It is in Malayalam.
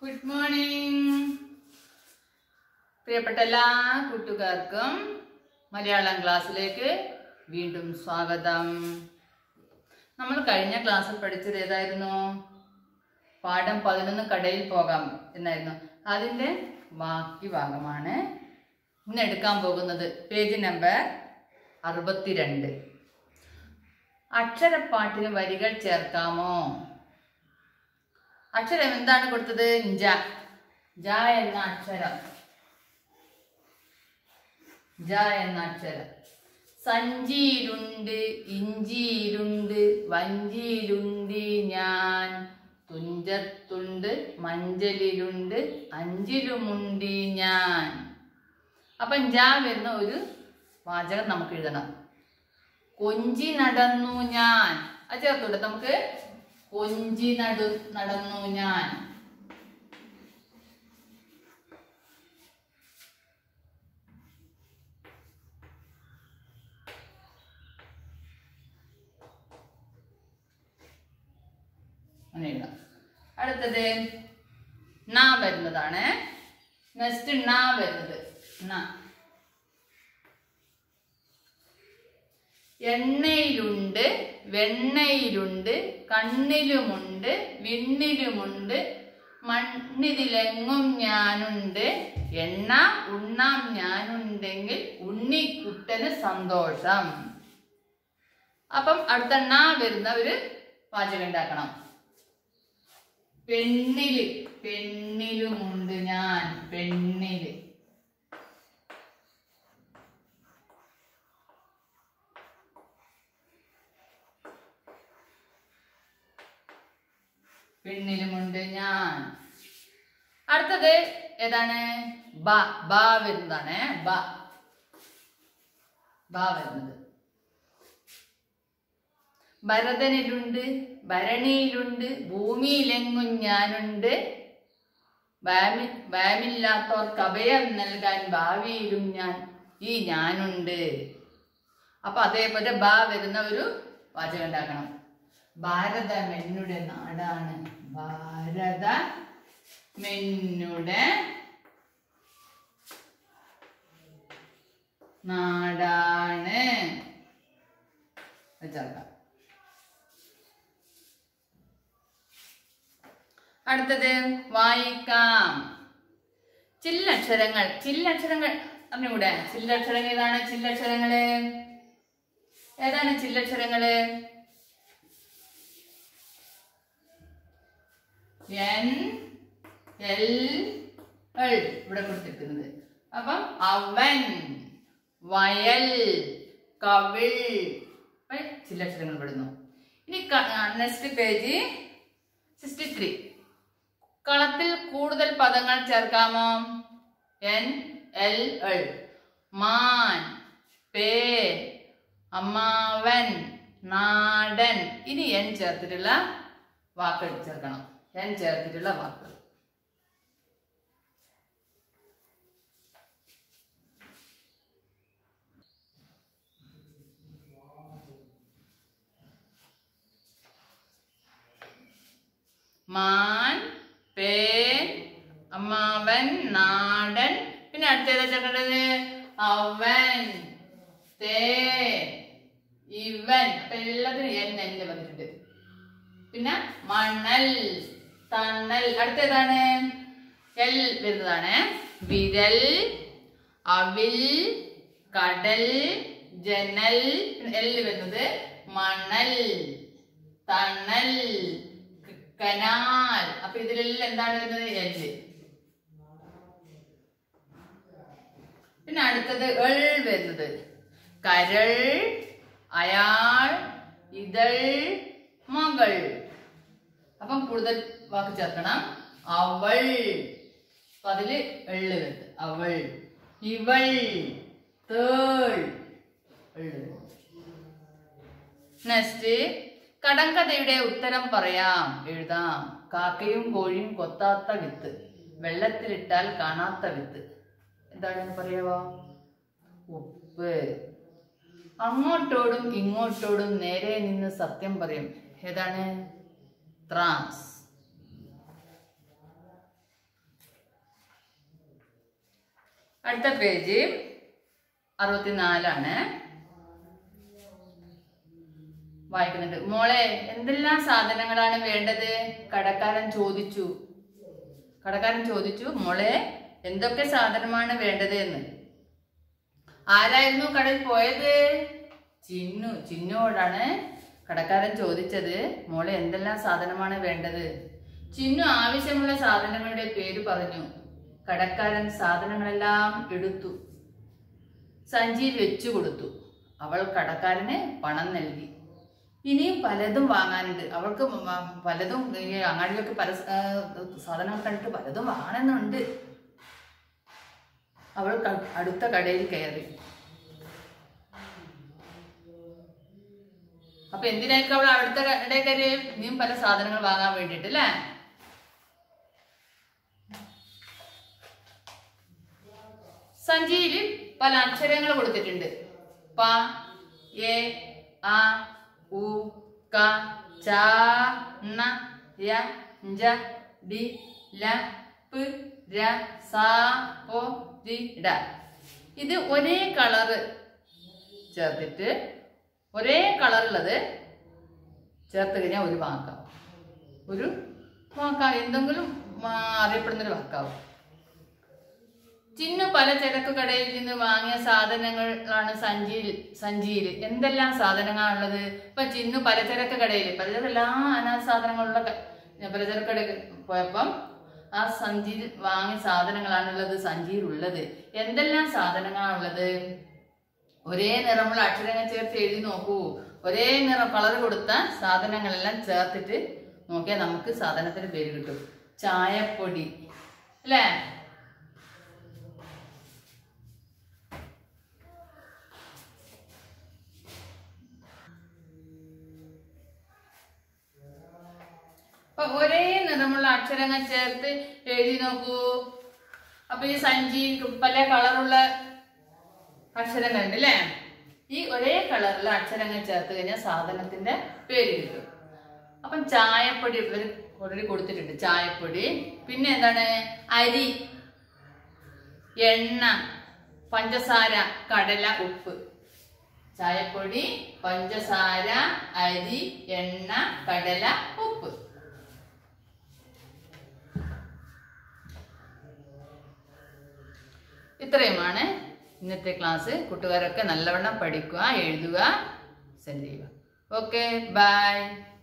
ഗുഡ് മോർണിംഗ് പ്രിയപ്പെട്ട എല്ലാ കൂട്ടുകാർക്കും മലയാളം ക്ലാസ്സിലേക്ക് വീണ്ടും സ്വാഗതം നമ്മൾ കഴിഞ്ഞ ക്ലാസ്സിൽ പഠിച്ചത് ഏതായിരുന്നു പാഠം പതിനൊന്ന് കടയിൽ പോകാം എന്നായിരുന്നു അതിൻ്റെ ബാക്കി ഭാഗമാണ് ഇന്ന് എടുക്കാൻ പോകുന്നത് പേജ് നമ്പർ അറുപത്തിരണ്ട് അക്ഷരപ്പാട്ടിന് വരികൾ ചേർക്കാമോ അക്ഷരം എന്താണ് കൊടുത്തത് ജ ജ എന്ന അക്ഷരം ജ എന്ന അക്ഷരം സഞ്ചിയിലുണ്ട് ഇഞ്ചിയിലുണ്ട് വഞ്ചിയിലുണ്ട് ഞാൻ തുഞ്ചത്തുണ്ട് മഞ്ചലിലുണ്ട് അഞ്ചിലുമുണ്ട് ഞാൻ അപ്പം ജ വരുന്ന ഒരു വാചകം നമുക്ക് എഴുതണം കൊഞ്ചി നടന്നു ഞാൻ അത് ചേർത്തുണ്ട് നമുക്ക് കൊഞ്ചി നടു നടന്നു ഞാൻ അങ്ങനെ എഴുതാം അടുത്തത് ന വരുന്നതാണ് നെക്സ്റ്റ് ന വരുന്നത് ന എണ്ണയിലുണ്ട് വെണ്ണയിലുണ്ട് കണ്ണിലുമുണ്ട് വിണ്ണിലുമുണ്ട് മണ്ണിതിലെങ്ങും ഞാനുണ്ട് എണ്ണ ഉണ്ണാം ഞാനുണ്ടെങ്കിൽ ഉണ്ണിക്കുട്ടന് സന്തോഷം അപ്പം അടുത്ത എണ്ണ വരുന്ന ഒരു പാചകം ഉണ്ടാക്കണം പെണ്ണില് പെണ്ണിലുമുണ്ട് ഞാൻ പെണ്ണില് പെണ്ണിലുമുണ്ട് ഞാൻ അടുത്തത് ഏതാണ് ബ ബ വരുന്നതാണ് ബ ബ വരുന്നത് ഭരതനിലുണ്ട് ഭരണിയിലുണ്ട് ഭൂമിയിലെങ്ങും ഞാനുണ്ട് ഭയമി ഭയമില്ലാത്തവർക്ക് അഭയം നൽകാൻ ഭാവിയിലും ഞാൻ ഈ ഞാനുണ്ട് അപ്പൊ അതേപോലെ ബ വരുന്ന ഒരു വാചകം ഉണ്ടാക്കണം ഭാരതം എന്നുടെ നാടാണ് ഭാരത മെന്നുടെ നാടാണ് ചേർക്കാം അടുത്തത് വായിക്കാം ചില്ലക്ഷരങ്ങൾ ചില്ലക്ഷരങ്ങൾ അറിഞ്ഞുകൂടെ ചില്ലക്ഷരങ്ങൾ ഏതാണ് ചില്ലക്ഷരങ്ങള് ഏതാണ് ചില്ലക്ഷരങ്ങള് എൻ എൽ എൾ ഇവിടെ കൊടുത്തിരിക്കുന്നത് അപ്പം അവൻ വയൽ കവിൾ അപ്പൊ ചില്ലക്ഷരങ്ങൾ പെടുന്നു ഇനി നെക്സ്റ്റ് പേജ് സിക്സ്റ്റി ത്രീ കളത്തിൽ കൂടുതൽ പദങ്ങൾ ചേർക്കാമോ എൻ എൽ എൾ മാൻ പേൻ അമ്മാവൻ നാടൻ ഇനി എൻ ചേർത്തിട്ടുള്ള വാക്കുകൾ ചേർക്കണം എൻ ചേർത്തിട്ടുള്ള വാക്കുകൾ മാൻ പേൻ അമ്മാവൻ നാടൻ പിന്നെ അടുത്തേതാ ചേർക്കേണ്ടത് അവൻ തേ ഇവൻ അപ്പൊ എല്ലാത്തിനും എൻ എന്നെ വന്നിട്ടുണ്ട് പിന്നെ മണൽ തണൽ അടുത്തേതാണ് എൽ വരുന്നതാണ് വിരൽ അവിൽ കടൽ ജനൽ എൽ വരുന്നത് മണൽ തണൽ കനാൽ അപ്പൊ ഇതിലെല്ലാം എന്താണ് വരുന്നത് എല്ല് പിന്നെ അടുത്തത് എൾ വരുന്നത് കരൾ അയാൾ ഇതൾ മകൾ അപ്പം കൂടുതൽ വാക്ക് ചേർക്കണം അവൾ അപ്പൊ അതില് എള്ള് വരുന്നത് അവൾ ഇവൾ തേൾ എള്ള് നെക്സ്റ്റ് കടങ്കഥയുടെ ഉത്തരം പറയാം എഴുതാം കാക്കയും കോഴിയും കൊത്താത്ത വിത്ത് വെള്ളത്തിലിട്ടാൽ കാണാത്ത വിത്ത് എന്താണ് പറയാവോ ഉപ്പ് അങ്ങോട്ടോടും ഇങ്ങോട്ടോടും നേരെ നിന്ന് സത്യം പറയും ഏതാണ് ത്രാസ് അടുത്ത പേജ് അറുപത്തിനാലാണ് വായിക്കുന്നുണ്ട് മോളെ എന്തെല്ലാം സാധനങ്ങളാണ് വേണ്ടത് കടക്കാരൻ ചോദിച്ചു കടക്കാരൻ ചോദിച്ചു മോളെ എന്തൊക്കെ സാധനമാണ് വേണ്ടത് എന്ന് ആരായിരുന്നു കടയിൽ പോയത് ചിന്നു ചിന്നുവോടാണ് കടക്കാരൻ ചോദിച്ചത് മോളെ എന്തെല്ലാം സാധനമാണ് വേണ്ടത് ചിന്നു ആവശ്യമുള്ള സാധനങ്ങളുടെ പേര് പറഞ്ഞു കടക്കാരൻ സാധനങ്ങളെല്ലാം എടുത്തു സഞ്ചിയിൽ വെച്ചു കൊടുത്തു അവൾ കടക്കാരന് പണം നൽകി ഇനിയും പലതും വാങ്ങാനുണ്ട് അവൾക്ക് മ- പലതും ഈ അങ്ങാടിയിലൊക്കെ പല സ- ആ, സാധനങ്ങൾ കണ്ടിട്ട് പലതും വാങ്ങണമെന്നുണ്ട് അവൾ ക- അടുത്ത കടയിൽ കയറി അപ്പൊ എന്തിനായിരിക്കും അവൾ അടുത്ത കടയിൽ കയറി ഇനിയും പല സാധനങ്ങൾ വാങ്ങാൻ വേണ്ടിട്ട് അല്ലേ സഞ്ചിയിൽ പല അക്ഷരങ്ങൾ കൊടുത്തിട്ടുണ്ട് പ എ ആ ഉ ക ച ണ യ ജ ഡി ല പ് ര സ ഒ രി ഡ ഇത് ഒരേ കളറ് ചേർത്തിട്ട് ഒരേ കളറുള്ളത് ചേർത്ത് കഴിഞ്ഞാൽ ഒരു വാക്കാവും ഒരു വാക്കാവും എന്തെങ്കിലും ആ, അറിയപ്പെടുന്നൊരു വാക്കാവും ചിന്നു പലചരക്ക് കടയിൽ നിന്ന് വാങ്ങിയ സാധനങ്ങളാണ് സഞ്ചിയിൽ സഞ്ചിയിൽ എന്തെല്ലാം സാധനങ്ങളാണുള്ളത് ഇപ്പൊ ചിന്നു പലചരക്ക് കടയിൽ പലചരക്ക് എല്ലാ അനാഥ സാധനങ്ങളുള്ള ക- പലചരക്ക് കടയിൽ പോയപ്പം ആ സഞ്ചിയിൽ വാങ്ങിയ സാധനങ്ങളാണുള്ളത് സഞ്ചിയിൽ ഉള്ളത് എന്തെല്ലാം സാധനങ്ങളാണുള്ളത് ഒരേ നിറമുള്ള അക്ഷരങ്ങൾ ചേർത്ത് എഴുതി നോക്കൂ ഒരേ നിറം കളർ കൊടുത്ത സാധനങ്ങളെല്ലാം ചേർത്തിട്ട് നോക്കിയാൽ നമുക്ക് സാധനത്തിന് പേര് കിട്ടും ചായപ്പൊടി അല്ലേ അപ്പൊ ഒരേ നിറമുള്ള അക്ഷരങ്ങൾ ചേർത്ത് എഴുതി നോക്കൂ അപ്പൊ ഈ സഞ്ചി പല കളറുള്ള അക്ഷരങ്ങൾ ഉണ്ട് അല്ലേ ഈ ഒരേ കളറിലുള്ള അക്ഷരങ്ങൾ ചേർത്ത് കഴിഞ്ഞാൽ സാധനത്തിന്റെ പേര് കിട്ടും അപ്പം ചായപ്പൊടി ഒരു ഓൾറെഡി കൊടുത്തിട്ടുണ്ട് ചായപ്പൊടി പിന്നെ എന്താണ് അരി എണ്ണ പഞ്ചസാര കടല ഉപ്പ് ചായപ്പൊടി പഞ്ചസാര അരി എണ്ണ കടല ഉപ്പ് ഇത്രയുമാണ് ഇന്നത്തെ ക്ലാസ് കൂട്ടുകാരൊക്കെ നല്ലവണ്ണം പഠിക്കുക എഴുതുക സെൻഡ് ചെയ്യുക ഓക്കെ ബൈ